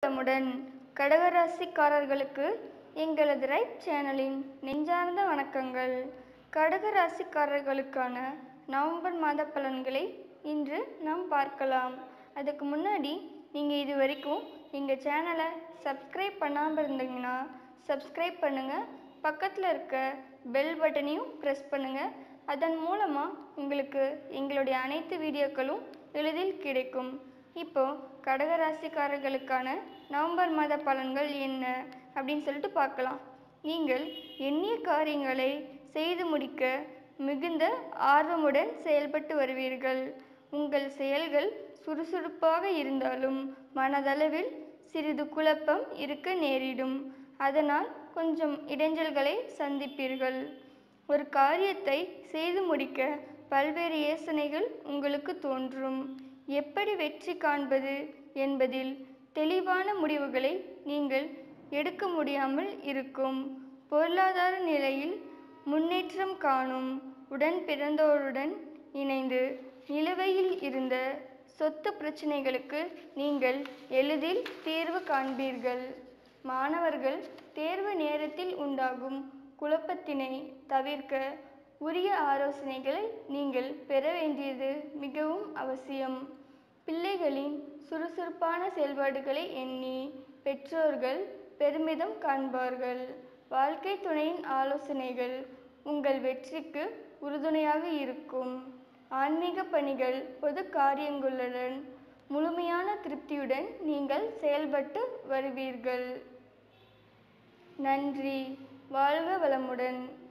வளமுடன் கடகராசிக்காரர்களுக்கு எங்களது ரைட் சேனலின் நெஞ்சார்ந்த வணக்கங்கள் கடகராசிக்காரர்களுக்கான நவம்பர் மாத பலன்களை இன்று நாம் பார்க்கலாம் அதுக்கு முன்னாடி நீங்கள் இது வரைக்கும் எங்கள் சேனலை சப்ஸ்கிரைப் பண்ணாமல் இருந்தீங்கன்னா சப்ஸ்கிரைப் பண்ணுங்கள் பக்கத்தில் இருக்க பெல் பட்டனையும் ப்ரெஸ் பண்ணுங்கள் அதன் மூலமாக உங்களுக்கு எங்களுடைய அனைத்து வீடியோக்களும் எளிதில் கிடைக்கும் இப்போ கடகராசிக்காரர்களுக்கான நவம்பர் மாத பலன்கள் என்ன அப்படின்னு சொல்லிட்டு பார்க்கலாம் நீங்கள் எண்ணிய காரியங்களை செய்து முடிக்க மிகுந்த ஆர்வமுடன் செயல்பட்டு வருவீர்கள் உங்கள் செயல்கள் சுறுசுறுப்பாக இருந்தாலும் மனதளவில் சிறிது குழப்பம் இருக்க நேரிடும் அதனால் கொஞ்சம் இடைஞ்சல்களை சந்திப்பீர்கள் ஒரு காரியத்தை செய்து முடிக்க பல்வேறு யோசனைகள் உங்களுக்கு தோன்றும் எப்படி வெற்றி காண்பது என்பதில் தெளிவான முடிவுகளை நீங்கள் எடுக்க முடியாமல் இருக்கும் பொருளாதார நிலையில் முன்னேற்றம் காணும் உடன் பிறந்தோருடன் இணைந்து நிலுவையில் இருந்த சொத்து பிரச்சனைகளுக்கு நீங்கள் எளிதில் தீர்வு காண்பீர்கள் மாணவர்கள் தேர்வு நேரத்தில் உண்டாகும் குழப்பத்தினை தவிர்க்க உரிய ஆலோசனைகளை நீங்கள் பெற வேண்டியது மிகவும் அவசியம் பிள்ளைகளின் சுறுசுறுப்பான செயல்பாடுகளை எண்ணி பெற்றோர்கள் பெருமிதம் காண்பார்கள் வாழ்க்கை துணையின் ஆலோசனைகள் உங்கள் வெற்றிக்கு உறுதுணையாக இருக்கும் ஆன்மீக பணிகள் பொது காரியங்களுடன் முழுமையான திருப்தியுடன் நீங்கள் செயல்பட்டு வருவீர்கள் நன்றி வாழ்க வளமுடன்